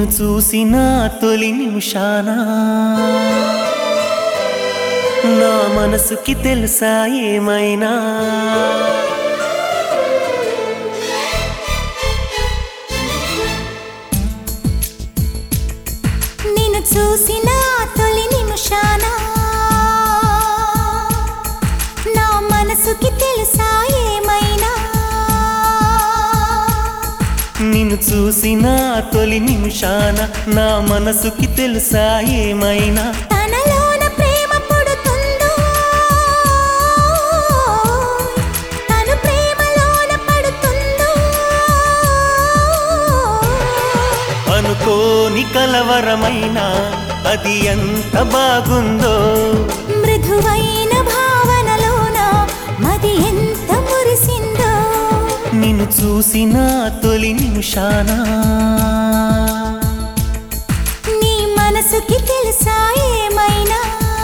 నిన్ను చూసిన తొలి నిమిషాన నా మనసుకి తెలుసా ఏమైనా నిన్ను చూసిన తొలి నిమిషాన నా మనసుకి తెలుసా ఏమైనా నిన్ను చూసిన తొలి నిమిషాన నా మనసుకి తెలుసా ఏమైనా తనలోన ప్రేమ పుడుతుందో తను ప్రేమలోన పడుతుందో అనుకోని కలవరమైన అది ఎంత బాగుందో మృదువైన భావనలోన మది ఎంత మురిసిందో నిన్ను చూసిన తొలి నిమిషాన నీ మనసుకి తెలుసా ఏమైనా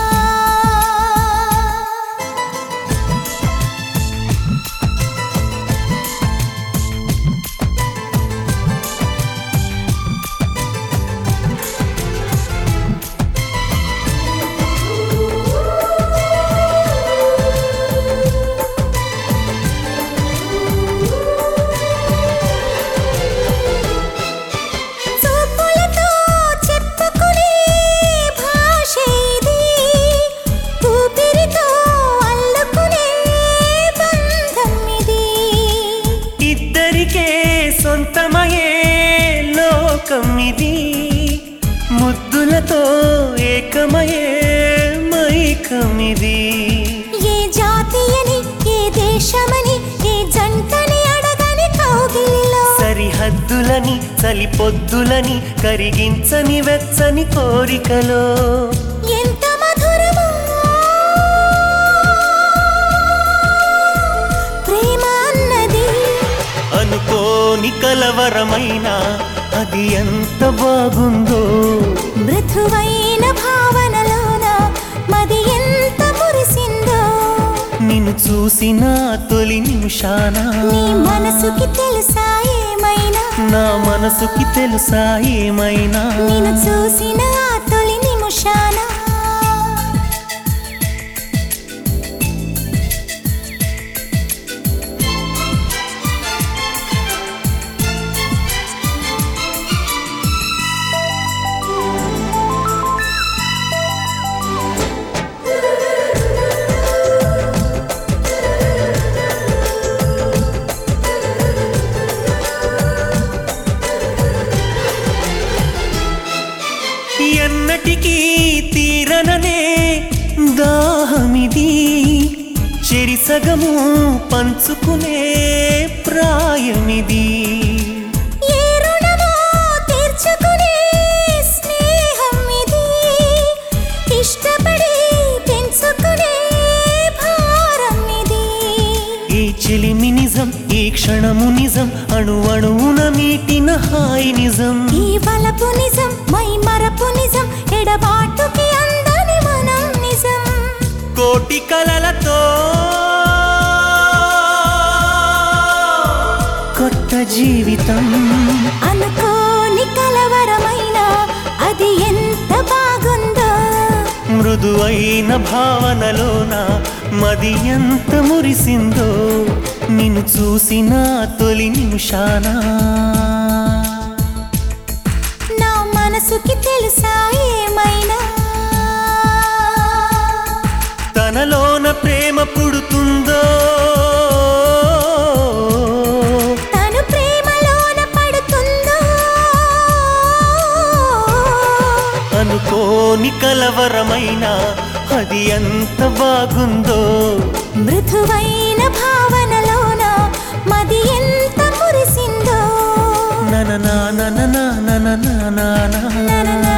చూపులతో చెప్పుకునే భాష ఇది ఊపిరితో అల్లుకునే బంధం ఇది ఇద్దరికే సొంతమయే లోకం ఇది ముద్దులతో ఏకమయే మైకమిది ఏ జాతి అని ఏ దేశమని ఏ జంటని అడగని కౌగిలిలో సరిహద్దులని చలిపొద్దులని కరిగించని వెచ్చని కోరికలో ఎంత మధురమో ప్రేమ అన్నది అనుకోని కలవరమైన అది ఎంత బాగుందో మృదువైన భావనలోన మది ఎంత మురిసిందో నిన్ను చూసిన తొలి నిమిషాన నీ మనసుకి తెలుసా ఏమైనా నా మనసుకి తెలుసా ఏమైనా నేను చూసిన ఆ తొలి నిమిషాన ఎన్నటికీ తీరననే దాహమిది చెరిసగము పంచుకునే ప్రాయమిది ఏ రుణమో తీర్చుకునే స్నేహం ఇది ఇష్టపడి పెంచుకునే భారం ఇది ఈ చెలిమి నిజం ఈ క్షణము నిజం అణు అణువున మీటిన హాయి నిజం ఈ వలపు నిజం మై మరపు నిజం ఎడబాటుకి అందని మనం నిజం కోటి కలలతో కొత్త జీవితం అనుకోని కలవరమైన అది ఎంత బాగుందో మృదువైన భావనలోన మది ఎంత మురిసిందో నిన్ను చూసిన తొలి నిమిషాన నా మనసుకి తెలుసా ఏమైనా తనలోన ప్రేమ పుడుతుందో తను ప్రేమలోన పడుతుందో అనుకోని కలవరమైన అది ఎంత బాగుందో మృదువైన భావనలోన మది ఎంత మురిసిందో నన నా నన నా నన నా నా నా. నననా